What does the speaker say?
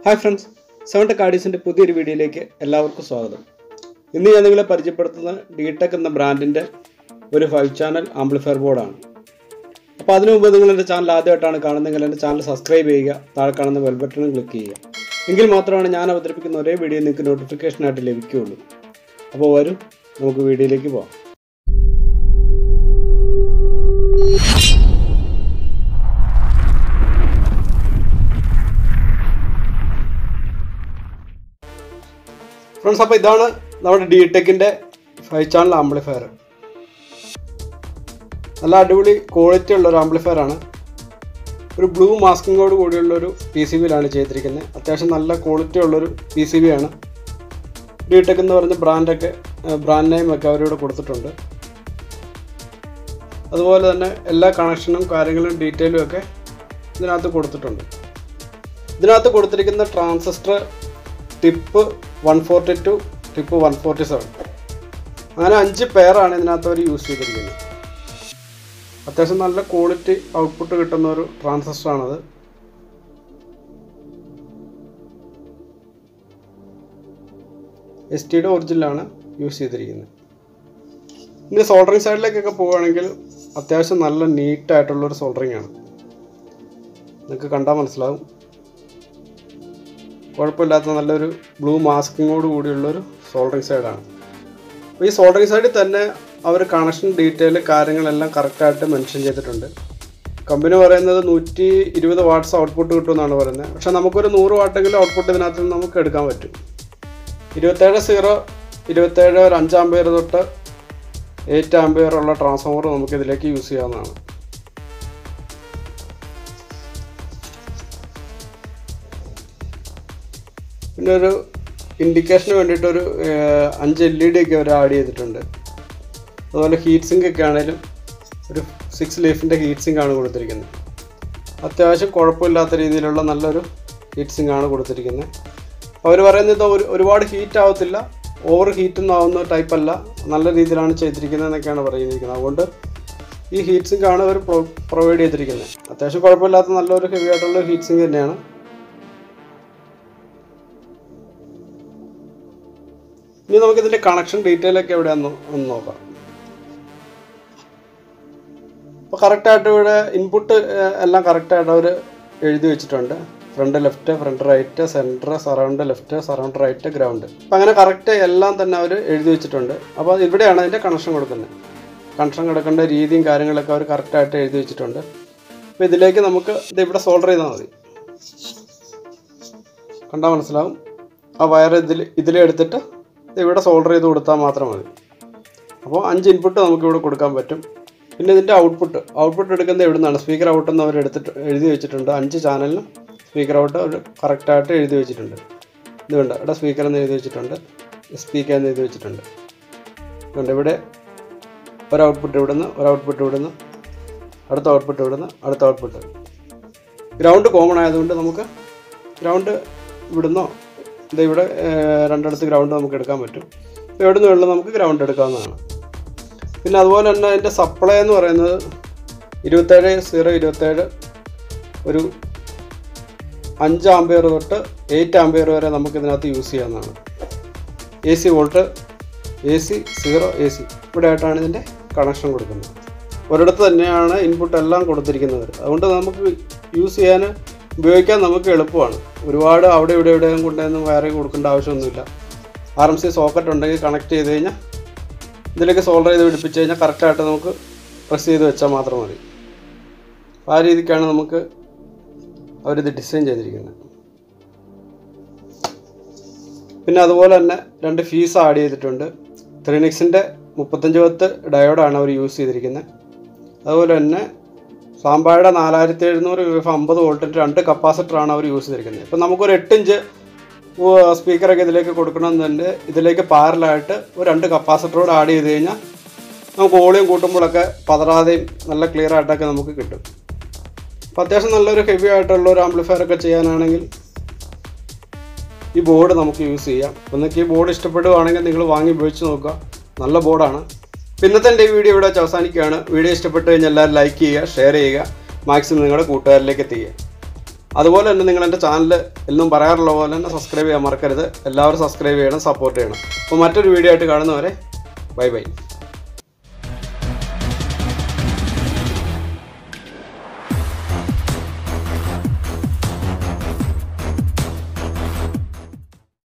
hi friends seven tech ആഡീസിൻ്റെ പുതിയൊരു വീഡിയോയിലേക്ക് എല്ലാവർക്കും സ്വാഗതം ഇന്ന് ഞാൻ നിങ്ങളെ പരിചയപ്പെടുത്തുന്ന ഡിടെക് എന്ന ബ്രാൻഡിൻ്റെ ഒരു ഫൈവ് ചാനൽ ആംപ്ലിഫയർ ബോർഡാണ് അപ്പോൾ അതിനു മുമ്പ് നിങ്ങൾ എൻ്റെ ചാനൽ ആദ്യമായിട്ടാണ് കാണുന്നതെങ്കിൽ എൻ്റെ ചാനൽ സബ്സ്ക്രൈബ് ചെയ്യുക താഴെ കാണുന്ന ബെൽ ബട്ടണും ക്ലിക്ക് ചെയ്യുക എങ്കിൽ മാത്രമാണ് ഞാൻ അവതരിപ്പിക്കുന്ന ഒരേ വീഡിയോ നിങ്ങൾക്ക് നോട്ടിഫിക്കേഷനായിട്ട് ലഭിക്കുകയുള്ളൂ അപ്പോൾ വരും നമുക്ക് വീഡിയോയിലേക്ക് പോകാം ഫ്രണ്ട്സ് അപ്പോൾ ഇതാണ് നമ്മുടെ ഡി ടെക്കിൻ്റെ ഫൈവ് ചാനൽ ആംപ്ലിഫയർ നല്ല അടിപൊളി ക്വാളിറ്റി ഉള്ള ഒരു ആംപ്ലിഫയർ ആണ് ഒരു ബ്ലൂ മാസ്കിങ്ങോട് കൂടിയുള്ള ഒരു പി സി ബിയിലാണ് ചെയ്തിരിക്കുന്നത് അത്യാവശ്യം നല്ല ക്വാളിറ്റി ഉള്ളൊരു പി സി ബി ആണ് ഡി ടെക് എന്ന് പറഞ്ഞ ബ്രാൻഡൊക്കെ ബ്രാൻഡ് നെയിം ഒക്കെ അവരിവിടെ കൊടുത്തിട്ടുണ്ട് അതുപോലെ തന്നെ എല്ലാ കണക്ഷനും കാര്യങ്ങളും ഡീറ്റെയിലും ഒക്കെ ഇതിനകത്ത് കൊടുത്തിട്ടുണ്ട് ഇതിനകത്ത് കൊടുത്തിരിക്കുന്ന transistor TIP one forty two TIP one forty seven അങ്ങനെ അഞ്ച് പെയറാണ് ഇതിനകത്ത് അവർ യൂസ് ചെയ്തിരിക്കുന്നത് അത്യാവശ്യം നല്ല ക്വാളിറ്റി ഔട്ട്പുട്ട് കിട്ടുന്ന ഒരു ട്രാൻസിസ്റ്ററാണത് എസ് ടിയുടെ ഒറിജിനലാണ് യൂസ് ചെയ്തിരിക്കുന്നത് ഇനി സോൾഡറിങ് സൈഡിലേക്കൊക്കെ പോവുകയാണെങ്കിൽ അത്യാവശ്യം നല്ല നീറ്റായിട്ടുള്ളൊരു സോൾഡറിങ് ആണ് നിങ്ങൾക്ക് കണ്ടാൽ മനസ്സിലാവും കുഴപ്പമില്ലാത്ത നല്ലൊരു ബ്ലൂ മാസ്കിങ്ങോട് കൂടിയുള്ളൊരു സോൾഡറിങ് സൈഡാണ് അപ്പോൾ ഈ സോൾഡറിങ് സൈഡിൽ തന്നെ അവർ കണക്ഷൻ ഡീറ്റെയിൽ കാര്യങ്ങളെല്ലാം കറക്റ്റായിട്ട് മെൻഷൻ ചെയ്തിട്ടുണ്ട് കമ്പനി പറയുന്നത് നൂറ്റി ഇരുപത് വാട്ട്സ് ഔട്ട്പുട്ട് കിട്ടുമെന്നാണ് പറയുന്നത് പക്ഷേ നമുക്കൊരു നൂറ് വാട്ടെങ്കിലും ഔട്ട്പുട്ട് ഇതിനകത്ത് നിന്ന് നമുക്ക് എടുക്കാൻ പറ്റും ഇരുപത്തേഴ് സീറോ ഇരുപത്തേഴ് ഒരു അഞ്ച് ആമ്പയർ തൊട്ട് എയ്റ്റ് ആമ്പയർ ഉള്ള ട്രാൻസ്ഫോമർ നമുക്ക് ഇതിലേക്ക് യൂസ് ചെയ്യാവുന്നതാണ് പിന്നെ ഒരു ഇൻഡിക്കേഷന് വേണ്ടിയിട്ട് ഒരു അഞ്ച് എൽ ഇ ഡി ഒക്കെ അവർ ആഡ് ചെയ്തിട്ടുണ്ട് അതുപോലെ ഹീറ്റ് സിങ്ക് ഒക്കെ ആണെങ്കിലും ഒരു സിക്സ് ലീഫിൻ്റെ ഹീറ്റ് സിങ്ക് ആണ് കൊടുത്തിരിക്കുന്നത് അത്യാവശ്യം കുഴപ്പമില്ലാത്ത രീതിയിലുള്ള നല്ലൊരു ഹീറ്റ് സിങ്ക് ആണ് കൊടുത്തിരിക്കുന്നത് അവർ പറയുന്നത് ഒരു ഒരുപാട് ഹീറ്റ് ആവത്തില്ല ഓവർ ഹീറ്റ് ഒന്നും ആവുന്ന ടൈപ്പ് അല്ല നല്ല രീതിയിലാണ് ചെയ്തിരിക്കുന്നത് എന്നൊക്കെയാണ് പറയുന്നിരിക്കുന്നത് അതുകൊണ്ട് ഈ ഹീറ്റ് സിങ്ക് ആണ് അവർ പ്രൊവൈഡ് ചെയ്തിരിക്കുന്നത് അത്യാവശ്യം കുഴപ്പമില്ലാത്ത നല്ലൊരു ഹെവി ആയിട്ടുള്ള ഹീറ്റ് സിങ്ക് തന്നെയാണ് ഇനി നമുക്ക് ഇതിന്റെ കണക്ഷൻ ഡീറ്റെയിൽ ഒക്കെ എവിടെയാന്ന് ഒന്ന് നോക്കാം അപ്പോൾ കറക്റ്റായിട്ട് ഇവിടെ ഇൻപുട്ട് എല്ലാം കറക്റ്റായിട്ട് അവർ എഴുതി വെച്ചിട്ടുണ്ട് front left front right centre surround left surround right ground അപ്പം അങ്ങനെ കറക്റ്റ് എല്ലാം തന്നെ അവർ എഴുതി വെച്ചിട്ടുണ്ട് അപ്പോൾ ഇവിടെയാണ് അതിൻ്റെ കണക്ഷൻ കൊടുക്കുന്നത് കണക്ഷൻ കൊടുക്കേണ്ട രീതിയും കാര്യങ്ങളൊക്കെ അവർ കറക്റ്റായിട്ട് എഴുതി വെച്ചിട്ടുണ്ട് അപ്പോൾ ഇതിലേക്ക് നമുക്ക് ഇത് ഇവിടെ സോൾഡർ ചെയ്താൽ മതി കണ്ടാൽ മനസ്സിലാവും ആ വയർ ഇതിൽ ഇതിലെടുത്തിട്ട് ഇവിടെ സോൾഡർ ചെയ്ത് കൊടുത്താൽ മാത്രം മതി അപ്പോൾ അഞ്ച് ഇൻപുട്ട് നമുക്ക് ഇവിടെ കൊടുക്കാൻ പറ്റും പിന്നെ ഇതിൻ്റെ ഔട്ട്പുട്ട് ഔട്ട്പുട്ട് എടുക്കുന്നത് എവിടെ നിന്നാണ് സ്പീക്കർ ഔട്ട് എന്ന് അവർ എടുത്തിട്ട് എഴുതി വെച്ചിട്ടുണ്ട് അഞ്ച് ചാനലിനും സ്പീക്കർ ഔട്ട് അവർ കറക്റ്റായിട്ട് എഴുതി വെച്ചിട്ടുണ്ട് ഇതുകൊണ്ട് ഇവിടെ സ്പീക്കർ എന്ന് എഴുതി വെച്ചിട്ടുണ്ട് സ്പീക്കർ എന്ന് എഴുതി വെച്ചിട്ടുണ്ട് ഇതുകൊണ്ട് ഇവിടെ ഒരു ഔട്ട്പുട്ട് ഇവിടുന്ന് ഒരു ഔട്ട്പുട്ട് ഇവിടുന്ന് അടുത്ത ഔട്ട്പുട്ട് ഇവിടുന്ന് അടുത്ത ഔട്ട്പുട്ട് ഗ്രൗണ്ട് കോമൺ ആയതുകൊണ്ട് നമുക്ക് ഗ്രൗണ്ട് ഇവിടുന്നോ ഇത് ഇവിടെ രണ്ടിടത്ത് ഗ്രൗണ്ട് നമുക്ക് എടുക്കാൻ പറ്റും എവിടെ നിന്ന് വേണമെങ്കിലും നമുക്ക് ഗ്രൗണ്ട് എടുക്കാവുന്നതാണ് പിന്നെ അതുപോലെ തന്നെ അതിൻ്റെ സപ്ലൈ എന്ന് പറയുന്നത് ഇരുപത്തേഴ് സീറോ ഇരുപത്തേഴ് ഒരു അഞ്ച് ആമ്പയർ തൊട്ട് എയ്റ്റ് ആമ്പയർ വരെ നമുക്ക് ഇതിനകത്ത് യൂസ് ചെയ്യാവുന്നതാണ് A C volt A C zero A C ഇവിടെ ആയിട്ടാണ് ഇതിൻ്റെ കണക്ഷൻ കൊടുക്കുന്നത് ഒരിടത്ത് തന്നെയാണ് ഇൻപുട്ട് എല്ലാം കൊടുത്തിരിക്കുന്നത് അതുകൊണ്ട് നമുക്ക് യൂസ് ചെയ്യാൻ ഉപയോഗിക്കാൻ നമുക്ക് എളുപ്പമാണ് ഒരുപാട് അവിടെ ഇവിടെ എവിടെയും കൊണ്ടുവന്ന് വയറിങ് കൊടുക്കേണ്ട ആവശ്യമൊന്നുമില്ല ആർ എം സി സോക്കറ്റ് ഉണ്ടെങ്കിൽ കണക്ട് ചെയ്ത് കഴിഞ്ഞാൽ ഇതിലേക്ക് സോൾഡർ ചെയ്ത് പിടിപ്പിച്ച് കഴിഞ്ഞാൽ കറക്റ്റായിട്ട് നമുക്ക് പ്രസ് ചെയ്ത് വെച്ചാൽ മാത്രം മതി ആ രീതിക്കാണ് നമുക്ക് അവരിത് ഡിസൈൻ ചെയ്തിരിക്കുന്നത് പിന്നെ അതുപോലെ തന്നെ രണ്ട് ഫീസ് ആഡ് ചെയ്തിട്ടുണ്ട് ത്രിനിക്സിൻ്റെ മുപ്പത്തഞ്ച് പത്ത് ഡയോഡാണ് അവർ യൂസ് ചെയ്തിരിക്കുന്നത് അതുപോലെ തന്നെ സാമ്പായുടെ നാലായിരത്തി എഴുന്നൂറ് യു എഫ് അമ്പത് വോൾട്ടിൻ്റെ രണ്ട് കപ്പാസിറ്ററാണ് അവർ യൂസ് ചെയ്തിരിക്കുന്നത് ഇപ്പം നമുക്കൊരു എട്ട് ഇഞ്ച് സ്പീക്കറൊക്കെ ഇതിലേക്ക് കൊടുക്കണമെന്നുണ്ട് ഇതിലേക്ക് പാരലായിട്ട് ഒരു രണ്ട് കപ്പാസിറ്ററോട് ആഡ് ചെയ്ത് കഴിഞ്ഞാൽ നമുക്ക് വോളിയം കൂട്ടുമ്പോഴൊക്കെ പതറാതെയും നല്ല ക്ലിയർ ആയിട്ടൊക്കെ നമുക്ക് കിട്ടും അപ്പോൾ അത്യാവശ്യം നല്ലൊരു ഹെവി ആയിട്ടുള്ള ഒരു ആംപ്ലിഫയർ ഒക്കെ ചെയ്യാനാണെങ്കിൽ ഈ ബോർഡ് നമുക്ക് യൂസ് ചെയ്യാം ഒന്നൊക്കെ ഈ ബോർഡ് ഇഷ്ടപ്പെടുവാണെങ്കിൽ നിങ്ങൾ വാങ്ങി ഉപയോഗിച്ച് നോക്കുക നല്ല ബോർഡാണ് ഇന്നത്തെ എൻ്റെ ഈ വീഡിയോ ഇവിടെ വെച്ച് അവസാനിക്കുകയാണ് വീഡിയോ ഇഷ്ടപ്പെട്ട് കഴിഞ്ഞാൽ എല്ലാവരും ലൈക്ക് ചെയ്യുക ഷെയർ ചെയ്യുക മാക്സിമം നിങ്ങളുടെ കൂട്ടുകാരിലേക്ക് എത്തിക്കുക അതുപോലെ തന്നെ നിങ്ങൾ എൻ്റെ ചാനൽ എന്നും പറയാറുള്ള പോലെ തന്നെ സബ്സ്ക്രൈബ് ചെയ്യാൻ മറക്കരുത് എല്ലാവരും സബ്സ്ക്രൈബ് ചെയ്യണം സപ്പോർട്ട് ചെയ്യണം അപ്പോൾ മറ്റൊരു വീഡിയോ ആയിട്ട് കാണുന്നവരെ ബൈ ബൈ